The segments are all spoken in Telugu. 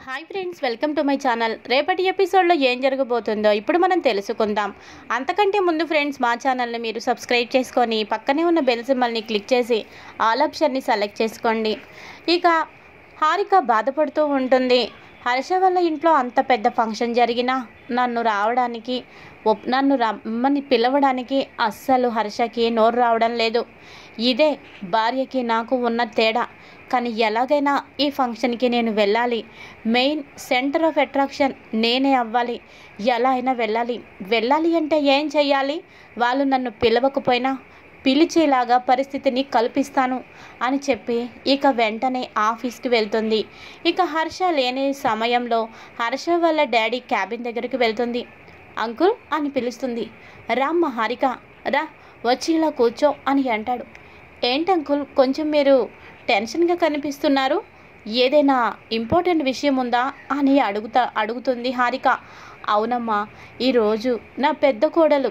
hi friends welcome to my channel రేపటి ఎపిసోడ్లో ఏం జరగబోతుందో ఇప్పుడు మనం తెలుసుకుందాం అంతకంటే ముందు ఫ్రెండ్స్ మా ఛానల్ని మీరు సబ్స్క్రైబ్ చేసుకొని పక్కనే ఉన్న బెల్ సింబల్ని క్లిక్ చేసి ఆల్ ఆప్షన్ని సెలెక్ట్ చేసుకోండి ఇక హారిక బాధపడుతూ ఉంటుంది హర్ష వల్ల ఇంట్లో అంత పెద్ద ఫంక్షన్ జరిగినా నన్ను రావడానికి ఒప్- నన్ను రమ్మని పిలవడానికి అస్సలు హర్షకి నోరు రావడం లేదు ఇదే భార్యకి నాకు ఉన్న తేడా కానీ ఎలాగైనా ఈ ఫంక్షన్కి నేను వెళ్ళాలి మెయిన్ సెంటర్ ఆఫ్ అట్రాక్షన్ నేనే అవ్వాలి ఎలా అయినా వెళ్ళాలి వెళ్ళాలి అంటే ఏం చెయ్యాలి వాళ్ళు నన్ను పిలవకపోయినా పిలిచేలాగా పరిస్థితిని కల్పిస్తాను అని చెప్పి ఇక వెంటనే ఆఫీస్కి వెళ్తుంది ఇక హర్ష లేని సమయంలో హర్ష వాళ్ళ డాడీ క్యాబిన్ దగ్గరికి వెళ్తుంది అంకుల్ అని పిలుస్తుంది రామ్మ హారిక రా వచ్చి ఇలా కూర్చో అని అంటాడు ఏంటి అంకుల్ కొంచెం మీరు టెన్షన్గా కనిపిస్తున్నారు ఏదైనా ఇంపార్టెంట్ విషయం ఉందా అని అడుగుతా అడుగుతుంది హారిక అవునమ్మా ఈరోజు నా పెద్ద కోడలు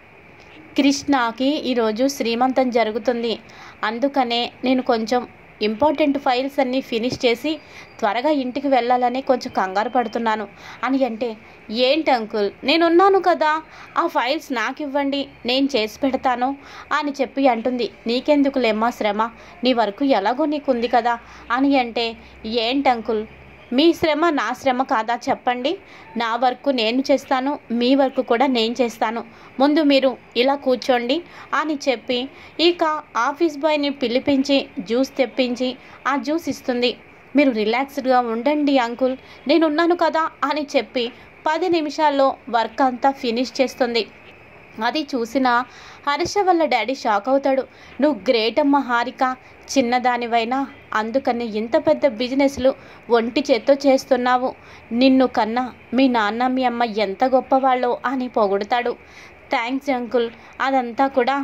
కృష్ణకి ఈరోజు శ్రీమంతం జరుగుతుంది అందుకనే నేను కొంచెం ఇంపార్టెంట్ ఫైల్స్ అన్నీ ఫినిష్ చేసి త్వరగా ఇంటికి వెళ్ళాలని కొంచెం కంగారు పడుతున్నాను అని అంటే ఏంటి అంకుల్ నేనున్నాను కదా ఆ ఫైల్స్ నాకు ఇవ్వండి నేను చేసి పెడతాను అని చెప్పి అంటుంది నీకెందుకులేమ్మా శ్రమ నీ వరకు ఎలాగో నీకుంది కదా అని అంటే ఏంటి అంకుల్ మీ శ్రమ నా శ్రమ కాదా చెప్పండి నా వర్క్ నేను చేస్తాను మీ వర్క్ కూడా నేను చేస్తాను ముందు మీరు ఇలా కూర్చోండి అని చెప్పి ఇక ఆఫీస్ బాయ్ని పిలిపించి జ్యూస్ తెప్పించి ఆ జ్యూస్ ఇస్తుంది మీరు రిలాక్స్డ్గా ఉండండి అంకుల్ నేనున్నాను కదా అని చెప్పి పది నిమిషాల్లో వర్క్ అంతా ఫినిష్ చేస్తుంది అది చూసిన హర్ష వల్ల డాడీ షాక్ అవుతాడు నువ్వు గ్రేట్ అమ్మ హారిక చిన్నదానివైనా అందుకని ఇంత పెద్ద బిజినెస్లు ఒంటి చేత్తో చేస్తున్నావు నిన్ను కన్నా మీ నాన్న మీ అమ్మ ఎంత గొప్పవాళ్ళో అని పొగుడతాడు థ్యాంక్స్ అంకుల్ అదంతా కూడా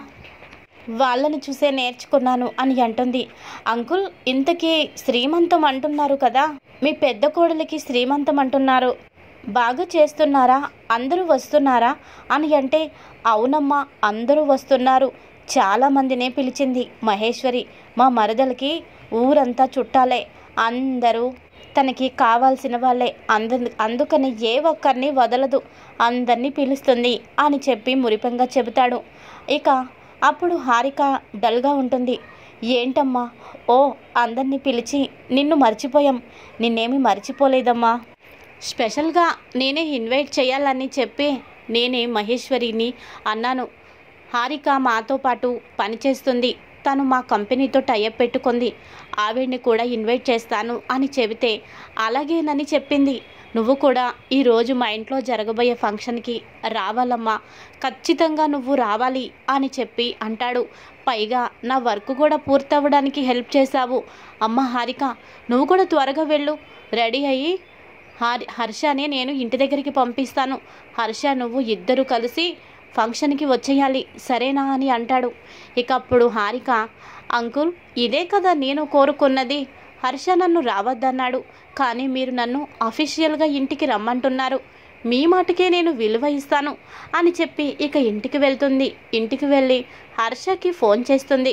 వాళ్ళని చూసే నేర్చుకున్నాను అని అంటుంది అంకుల్ ఇంతకీ శ్రీమంతం అంటున్నారు కదా మీ పెద్ద కోడలికి శ్రీమంతం అంటున్నారు బాగా చేస్తున్నారా అందరూ వస్తున్నారా అని అంటే అవునమ్మా అందరూ వస్తున్నారు చాలామందినే పిలిచింది మహేశ్వరి మా మరదలకి ఊరంతా చుట్టాలే అందరూ తనకి కావాల్సిన వాళ్ళే అందు అందుకని ఏ ఒక్కరిని వదలదు అందరినీ పిలుస్తుంది అని చెప్పి మురిపంగా చెబుతాడు ఇక అప్పుడు హారిక డల్గా ఉంటుంది ఏంటమ్మా ఓ అందరినీ పిలిచి నిన్ను మర్చిపోయాం నిన్నేమి మర్చిపోలేదమ్మా స్పెషల్గా నేనే ఇన్వైట్ చేయాలని చెప్పి నేనే మహేశ్వరిని అన్నాను హారిక మాతో పాటు పనిచేస్తుంది తను మా కంపెనీతో టైఅప్ పెట్టుకుంది ఆవిడ్ని కూడా ఇన్వైట్ చేస్తాను అని చెబితే అలాగేనని చెప్పింది నువ్వు కూడా ఈరోజు మా ఇంట్లో జరగబోయే ఫంక్షన్కి రావాలమ్మా ఖచ్చితంగా నువ్వు రావాలి అని చెప్పి అంటాడు పైగా నా వర్క్ కూడా పూర్తవ్వడానికి హెల్ప్ చేశావు అమ్మ హారిక నువ్వు కూడా త్వరగా వెళ్ళు రెడీ అయ్యి హారి హర్షని నేను ఇంటి దగ్గరికి పంపిస్తాను హర్ష నువ్వు ఇద్దరు కలిసి ఫంక్షన్కి వచ్చేయాలి సరేనా అని అంటాడు ఇక అప్పుడు హారిక అంకుల్ ఇదే కదా నేను కోరుకున్నది హర్ష నన్ను రావద్దన్నాడు కానీ మీరు నన్ను అఫీషియల్గా ఇంటికి రమ్మంటున్నారు మీ మాటకే నేను విలువ ఇస్తాను అని చెప్పి ఇక ఇంటికి వెళ్తుంది ఇంటికి వెళ్ళి హర్షకి ఫోన్ చేస్తుంది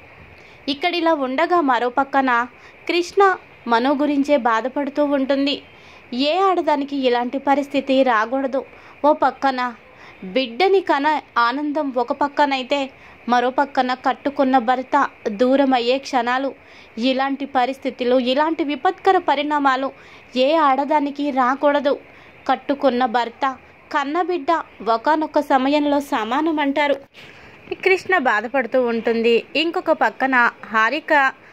ఇక్కడిలా ఉండగా మరో పక్కన కృష్ణ మనో గురించే బాధపడుతూ ఉంటుంది ఏ ఆడదానికి ఇలాంటి పరిస్థితి రాకూడదు ఓ పక్కన బిడ్డని కన ఆనందం ఒక పక్కనైతే మరో పక్కన కట్టుకున్న భర్త దూరం అయ్యే క్షణాలు ఇలాంటి పరిస్థితులు ఇలాంటి విపత్కర పరిణామాలు ఏ ఆడదానికి రాకూడదు కట్టుకున్న భర్త కన్నబిడ్డ ఒకనొక సమయంలో సమానం అంటారు కృష్ణ బాధపడుతూ ఉంటుంది ఇంకొక పక్కన హారిక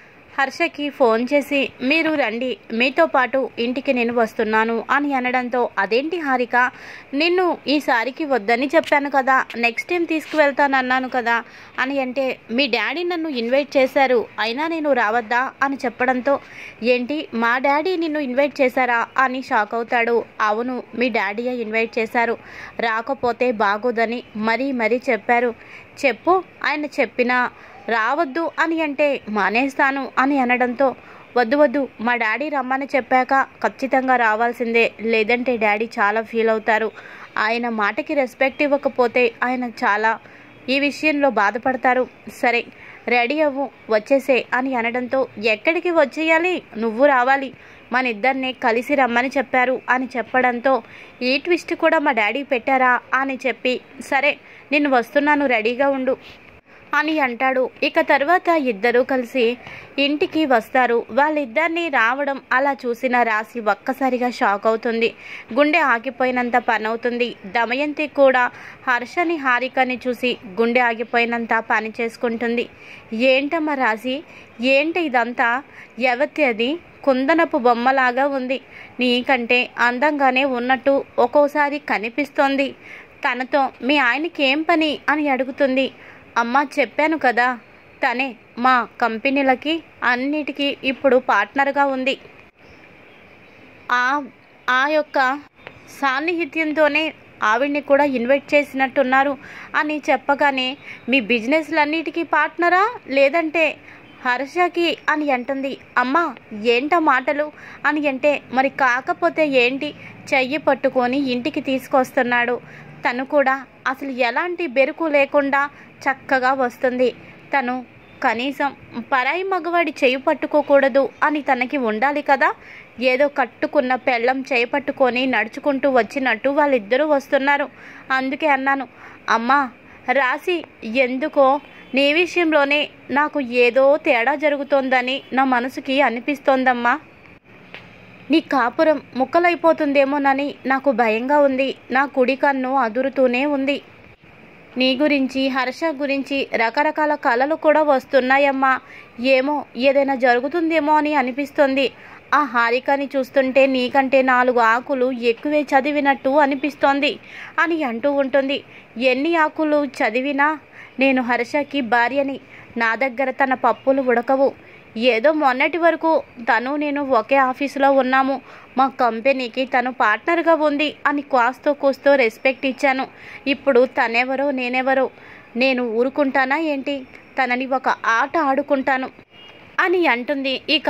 హర్షకి ఫోన్ చేసి మీరు రండి మీతో పాటు ఇంటికి నేను వస్తున్నాను అని అనడంతో అదేంటి హారిక నిన్ను ఈసారికి వద్దని చెప్పాను కదా నెక్స్ట్ టైం తీసుకువెళ్తాను అన్నాను కదా అని అంటే మీ డాడీ నన్ను ఇన్వైట్ చేశారు అయినా నేను రావద్దా అని చెప్పడంతో ఏంటి మా డాడీ నిన్ను ఇన్వైట్ చేశారా అని షాక్ అవుతాడు అవును మీ డాడీయే ఇన్వైట్ చేశారు రాకపోతే బాగోదని మరీ మరీ చెప్పారు చెప్పు ఆయన చెప్పినా రావద్దు అని అంటే మానేస్తాను అని అనడంతో వద్దు వద్దు మా డాడీ రమ్మని చెప్పాక ఖచ్చితంగా రావాల్సిందే లేదంటే డాడీ చాలా ఫీల్ అవుతారు ఆయన మాటకి రెస్పెక్ట్ ఇవ్వకపోతే ఆయన చాలా ఈ విషయంలో బాధపడతారు సరే రెడీ అవ్వు వచ్చేసే అని అనడంతో ఎక్కడికి వచ్చేయాలి నువ్వు రావాలి మన ఇద్దరిని కలిసి రమ్మని చెప్పారు అని చెప్పడంతో ఈ ట్విస్ట్ కూడా మా డాడీ పెట్టారా అని చెప్పి సరే నేను వస్తున్నాను రెడీగా ఉండు అని అంటాడు ఇక తర్వాత ఇద్దరూ కలిసి ఇంటికి వస్తారు వాళ్ళిద్దరిని రావడం అలా చూసిన రాశి ఒక్కసారిగా షాక్ అవుతుంది గుండె ఆగిపోయినంత పని అవుతుంది దమయంతి కూడా హర్షని హారికని చూసి గుండె ఆగిపోయినంత పని చేసుకుంటుంది ఏంటమ్మా రాశి ఏంటి ఇదంతా ఎవతి అది కుందనపు బొమ్మలాగా ఉంది నీకంటే అందంగానే ఉన్నట్టు ఒక్కోసారి కనిపిస్తోంది తనతో మీ ఆయనకి ఏం పని అని అడుగుతుంది అమ్మ చెప్పాను కదా తనే మా కంపెనీలకి అన్నిటికీ ఇప్పుడు పార్ట్నర్గా ఉంది ఆ ఆ యొక్క సాన్నిహిత్యంతోనే ఆవిడ్ని కూడా ఇన్వైట్ చేసినట్టున్నారు అని చెప్పగానే మీ బిజినెస్లన్నిటికీ పార్ట్నరా లేదంటే హర్షకి అని అంటుంది అమ్మా ఏంట మాటలు అని అంటే మరి కాకపోతే ఏంటి చెయ్యి పట్టుకొని ఇంటికి తీసుకొస్తున్నాడు తను కూడా అసలు ఎలాంటి బెరుకు లేకుండా చక్కగా వస్తుంది తను కనీసం పరాయి మగవాడి చేయి పట్టుకోకూడదు అని తనకి ఉండాలి కదా ఏదో కట్టుకున్న పెళ్ళం చేయి పట్టుకొని నడుచుకుంటూ వచ్చినట్టు వాళ్ళిద్దరూ వస్తున్నారు అందుకే అన్నాను అమ్మా రాసి ఎందుకో నీ విషయంలోనే నాకు ఏదో తేడా జరుగుతోందని నా మనసుకి అనిపిస్తోందమ్మా నీ కాపురం ముక్కలైపోతుందేమోనని నాకు భయంగా ఉంది నా కుడి కన్ను అదురుతూనే ఉంది నీ గురించి హర్ష గురించి రకరకాల కళలు కూడా వస్తున్నాయమ్మా ఏమో ఏదైనా జరుగుతుందేమో అని అనిపిస్తుంది ఆ హారికని చూస్తుంటే నీకంటే నాలుగు ఆకులు ఎక్కువే చదివినట్టు అనిపిస్తోంది అని అంటూ ఉంటుంది ఎన్ని ఆకులు చదివినా నేను హర్షకి భార్యని నా దగ్గర తన పప్పులు ఉడకవు ఏదో మొన్నటి వరకు తను నేను ఒకే ఆఫీసులో ఉన్నాము మా కంపెనీకి తను పార్ట్నర్గా ఉంది అని కాస్తో కూస్తో రెస్పెక్ట్ ఇచ్చాను ఇప్పుడు తనెవరో నేనెవరో నేను ఊరుకుంటానా ఏంటి తనని ఒక ఆట ఆడుకుంటాను అని అంటుంది ఇక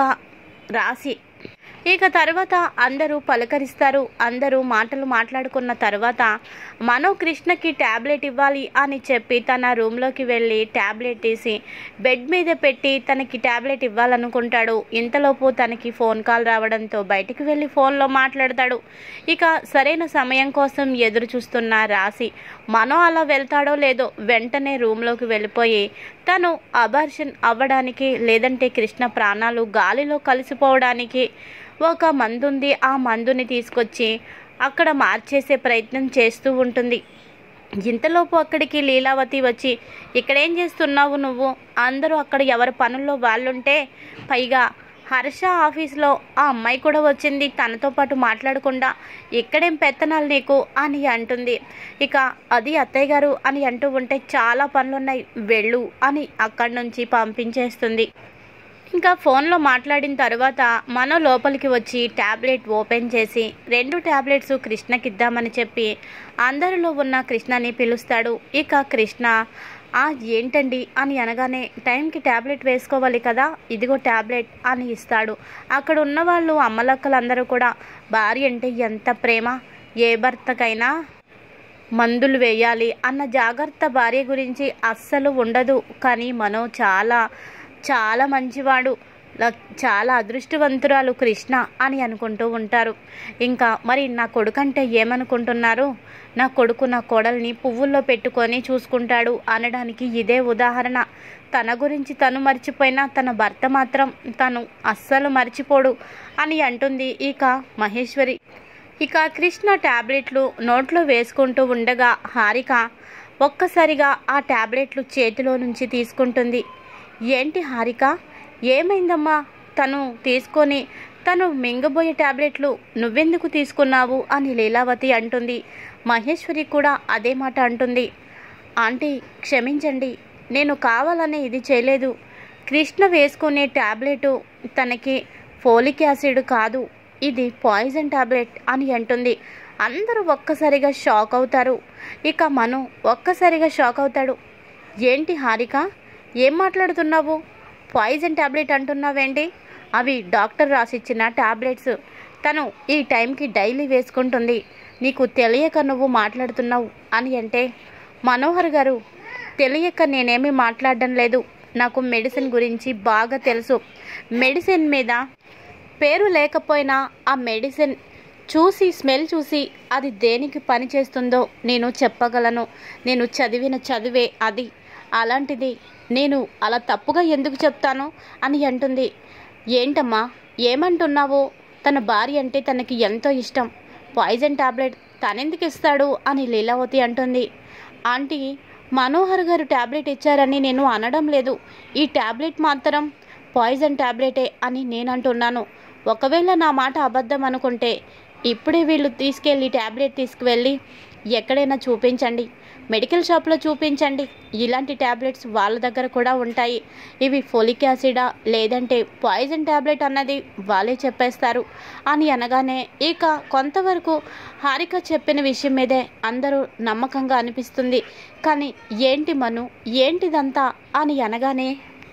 రాసి ఇక తర్వాత అందరూ పలకరిస్తారు అందరూ మాటలు మాట్లాడుకున్న తర్వాత మనో కృష్ణకి ట్యాబ్లెట్ ఇవ్వాలి అని చెప్పి తన రూమ్లోకి వెళ్ళి ట్యాబ్లెట్ తీసి బెడ్ మీద పెట్టి తనకి ట్యాబ్లెట్ ఇవ్వాలనుకుంటాడు ఇంతలోపు తనకి ఫోన్ కాల్ రావడంతో బయటికి వెళ్ళి ఫోన్లో మాట్లాడతాడు ఇక సరైన సమయం కోసం ఎదురు చూస్తున్న రాసి మనో అలా వెళ్తాడో లేదో వెంటనే రూమ్లోకి వెళ్ళిపోయి తను అబార్షన్ అవ్వడానికి లేదంటే కృష్ణ ప్రాణాలు గాలిలో కలిసిపోవడానికి ఒక మందుంది ఆ మందుని తీసుకొచ్చి అక్కడ మార్చేసే ప్రయత్నం చేస్తూ ఉంటుంది ఇంతలోపు అక్కడికి లీలావతి వచ్చి ఇక్కడేం చేస్తున్నావు నువ్వు అందరూ అక్కడ ఎవరి పనుల్లో వాళ్ళుంటే పైగా హర్ష ఆఫీస్లో ఆ అమ్మాయి కూడా వచ్చింది తనతో పాటు మాట్లాడకుండా ఇక్కడేం పెత్తనాలు నీకు అని అంటుంది ఇక అది అత్తయ్య గారు అని అంటూ ఉంటే చాలా పనులున్నాయి వెళ్ళు అని అక్కడి నుంచి పంపించేస్తుంది ఇంకా ఫోన్లో మాట్లాడిన తర్వాత మన లోపలికి వచ్చి ట్యాబ్లెట్ ఓపెన్ చేసి రెండు ట్యాబ్లెట్స్ కృష్ణకి ఇద్దామని చెప్పి అందరిలో ఉన్న కృష్ణని పిలుస్తాడు ఇక కృష్ణ ఆ ఏంటండి అని అనగానే టైంకి ట్యాబ్లెట్ వేసుకోవాలి కదా ఇదిగో ట్యాబ్లెట్ అని ఇస్తాడు అక్కడ ఉన్న వాళ్ళు అమ్మలక్కలందరూ కూడా భార్య అంటే ఎంత ప్రేమ ఏ భర్తకైనా మందులు వేయాలి అన్న జాగ్రత్త భార్య గురించి అస్సలు ఉండదు కానీ మనో చాలా చాలా మంచివాడు ల- చాలా అదృష్టవంతురాలు కృష్ణ అని అనుకుంటూ ఉంటారు ఇంకా మరి నా కొడుకంటే ఏమనుకుంటున్నారు నా కొడుకు నా కోడల్ని పువ్వుల్లో పెట్టుకొని చూసుకుంటాడు అనడానికి ఇదే ఉదాహరణ తన గురించి తను మర్చిపోయినా తన భర్త మాత్రం తను అస్సలు మర్చిపోడు అని అంటుంది ఇక మహేశ్వరి ఇక కృష్ణ టాబ్లెట్లు నోట్లో వేసుకుంటూ ఉండగా హారిక ఒక్కసారిగా ఆ టాబ్లెట్లు చేతిలో నుంచి తీసుకుంటుంది ఏంటి హారిక ఏమైందమ్మా తను తీసుకొని తను మింగబోయే టాబ్లెట్లు నువ్వెందుకు తీసుకున్నావు అని లీలావతి అంటుంది మహేశ్వరి కూడా అదే మాట అంటుంది ఆంటీ క్షమించండి నేను కావాలని ఇది చేయలేదు కృష్ణ వేసుకునే టాబ్లెట్ తనకి ఫోలిక్ యాసిడ్ కాదు ఇది పాయిజన్ టాబ్లెట్ అని అంటుంది అందరూ ఒక్కసారిగా షాక్ అవుతారు ఇక మను ఒక్కసారిగా షాక్ అవుతాడు ఏంటి హారిక ఏం మాట్లాడుతున్నావు పాయిజన్ టాబ్లెట్ అంటున్నావేంటి అవి డాక్టర్ రాసిచ్చిన టాబ్లెట్స్ తను ఈ టైంకి డైలీ వేసుకుంటుంది నీకు తెలియక నువ్వు మాట్లాడుతున్నావు అని అంటే మనోహర్ గారు తెలియక నేనేమీ మాట్లాడడం లేదు నాకు మెడిసిన్ గురించి బాగా తెలుసు మెడిసిన్ మీద పేరు లేకపోయినా ఆ మెడిసిన్ చూసి స్మెల్ చూసి అది దేనికి పని చేస్తుందో నేను చెప్పగలను నేను చదివిన చదివే అది అలాంటిది నేను అలా తప్పుగా ఎందుకు చెప్తాను అని అంటుంది ఏంటమ్మా ఏమంటున్నావు తన భార్య అంటే తనకి ఎంతో ఇష్టం పాయిజన్ టాబ్లెట్ తనెందుకు ఇస్తాడు అని లీలావతి అంటుంది ఆంటీ మనోహర్ గారు టాబ్లెట్ ఇచ్చారని నేను అనడం లేదు ఈ టాబ్లెట్ మాత్రం పాయిజన్ టాబ్లెటే అని నేను అంటున్నాను ఒకవేళ నా మాట అబద్ధం అనుకుంటే ఇప్పుడే వీళ్ళు తీసుకెళ్ళి టాబ్లెట్ తీసుకువెళ్ళి ఎక్కడైనా చూపించండి మెడికల్ షాప్లో చూపించండి ఇలాంటి టాబ్లెట్స్ వాళ్ళ దగ్గర కూడా ఉంటాయి ఇవి ఫోలిక్ యాసిడా లేదంటే పాయిజన్ టాబ్లెట్ అన్నది వాళ్ళే చెప్పేస్తారు అని అనగానే ఇక కొంతవరకు హారిక చెప్పిన విషయం మీదే అందరూ నమ్మకంగా అనిపిస్తుంది కానీ ఏంటి మను ఏంటిదంతా అని అనగానే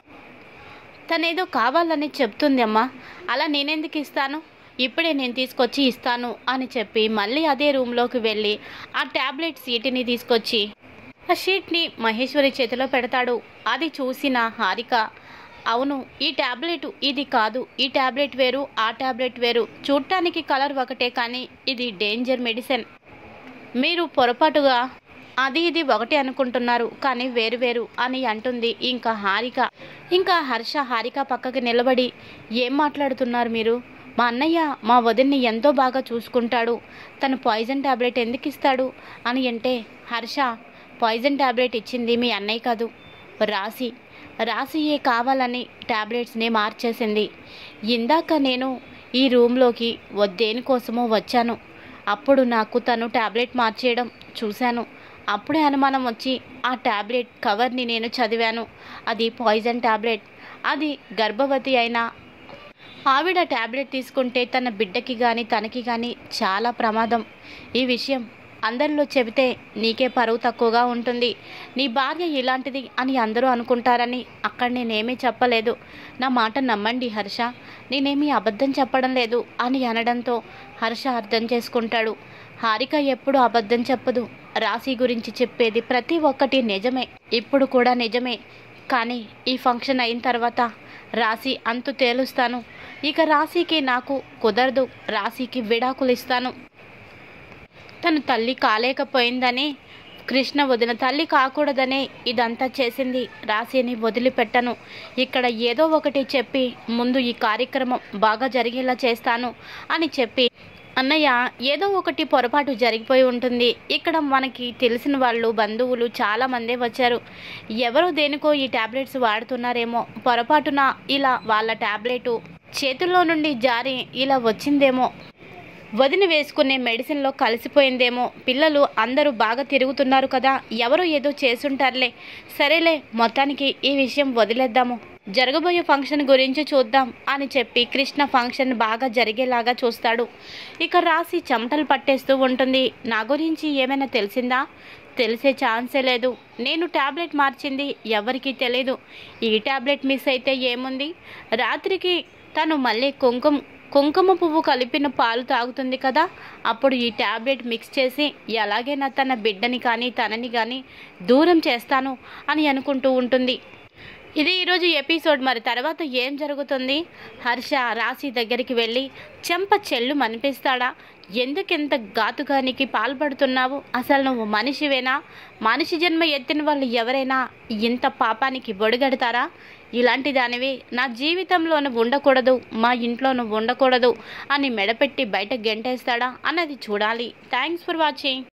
తనేదో కావాలని చెప్తుంది అమ్మా అలా నేనెందుకు ఇస్తాను ఇప్పుడే నేను తీసుకొచ్చి ఇస్తాను అని చెప్పి మళ్ళీ అదే రూమ్లోకి వెళ్ళి ఆ ట్యాబ్లెట్ సీటుని తీసుకొచ్చి ఆ షీట్ని మహేశ్వరి చేతిలో పెడతాడు అది చూసిన హారిక అవును ఈ ట్యాబ్లెట్ ఇది కాదు ఈ ట్యాబ్లెట్ వేరు ఆ ట్యాబ్లెట్ వేరు చూడటానికి కలర్ ఒకటే కానీ ఇది డేంజర్ మెడిసిన్ మీరు పొరపాటుగా అది ఇది ఒకటి అనుకుంటున్నారు కానీ వేరు వేరు అని అంటుంది ఇంకా హారిక ఇంకా హర్ష హారిక పక్కకి నిలబడి ఏం మాట్లాడుతున్నారు మీరు మా అన్నయ్య మా వదిన్ని ఎంతో బాగా చూసుకుంటాడు తను పాయిజన్ టాబ్లెట్ ఎందుకు ఇస్తాడు అని అంటే హర్ష పాయిజన్ టాబ్లెట్ ఇచ్చింది మీ అన్నయ్య కాదు రాసి రాసియే కావాలని టాబ్లెట్స్ని మార్చేసింది ఇందాక నేను ఈ రూమ్లోకి దేనికోసమో వచ్చాను అప్పుడు నాకు తను టాబ్లెట్ మార్చేయడం చూశాను అప్పుడే అనుమానం వచ్చి ఆ టాబ్లెట్ కవర్ని నేను చదివాను అది పాయిజన్ టాబ్లెట్ అది గర్భవతి అయిన ఆవిడ టాబ్లెట్ తీసుకుంటే తన బిడ్డకి కానీ తనకి కానీ చాలా ప్రమాదం ఈ విషయం అందరిలో చెబితే నీకే పరువు తక్కువగా ఉంటుంది నీ భార్య ఇలాంటిది అని అందరూ అనుకుంటారని అక్కడ నేనేమీ చెప్పలేదు నా మాట నమ్మండి హర్ష నేనేమీ అబద్ధం చెప్పడం లేదు అని అనడంతో హర్ష అర్థం చేసుకుంటాడు హారిక ఎప్పుడు అబద్ధం చెప్పదు రాశి గురించి చెప్పేది ప్రతి ఒక్కటి నిజమే ఇప్పుడు కూడా నిజమే కానీ ఈ ఫంక్షన్ అయిన తర్వాత రాశి అంతు తేలుస్తాను ఇక రాశికి నాకు కుదరదు రాశికి విడాకులు ఇస్తాను తను తల్లి కాలేకపోయిందని కృష్ణ వదిన తల్లి కాకూడదనే ఇదంతా చేసింది రాశిని వదిలిపెట్టను ఇక్కడ ఏదో ఒకటి చెప్పి ముందు ఈ కార్యక్రమం బాగా జరిగేలా చేస్తాను అని చెప్పి అన్నయ్య ఏదో ఒకటి పొరపాటు జరిగిపోయి ఉంటుంది ఇక్కడ మనకి తెలిసిన వాళ్ళు బంధువులు చాలా మందే వచ్చారు ఎవరో దేనికో ఈ టాబ్లెట్స్ వాడుతున్నారేమో పొరపాటున ఇలా వాళ్ళ టాబ్లెట్ చేతుల్లో నుండి జారి ఇలా వచ్చిందేమో వదిన వేసుకునే మెడిసిన్లో కలిసిపోయిందేమో పిల్లలు అందరూ బాగా తిరుగుతున్నారు కదా ఎవరో ఏదో చేసుంటారులే సరేలే మొత్తానికి ఈ విషయం వదిలేద్దాము జరగబోయే ఫంక్షన్ గురించి చూద్దాం అని చెప్పి కృష్ణ ఫంక్షన్ బాగా జరిగేలాగా చూస్తాడు ఇక రాసి చెమటలు పట్టేస్తూ ఉంటుంది నా గురించి ఏమైనా తెలిసిందా తెలిసే ఛాన్సే లేదు నేను టాబ్లెట్ మార్చింది ఎవరికీ తెలియదు ఈ టాబ్లెట్ మిస్ అయితే ఏముంది రాత్రికి తను మళ్ళీ కుంకుమ కుంకుమ పువ్వు కలిపిన పాలు తాగుతుంది కదా అప్పుడు ఈ టాబ్లెట్ మిక్స్ చేసి ఎలాగైనా తన బిడ్డని కానీ తనని కానీ దూరం చేస్తాను అని అనుకుంటూ ఉంటుంది ఇది ఈరోజు ఎపిసోడ్ మరి తర్వాత ఏం జరుగుతుంది హర్ష రాశి దగ్గరికి వెళ్ళి చెంప చెల్లు మనిపిస్తాడా ఎందుకెంత ఘాతుకానికి పాల్పడుతున్నావు అసలు నువ్వు మనిషివేనా మనిషి జన్మ ఎత్తిన వాళ్ళు ఎవరైనా ఇంత పాపానికి బొడిగడతారా ఇలాంటి దానివి నా జీవితంలో నువ్వు ఉండకూడదు మా ఇంట్లో నువ్వు ఉండకూడదు అని మెడపెట్టి బయట గెంటేస్తాడా అన్నది చూడాలి థ్యాంక్స్ ఫర్ వాచింగ్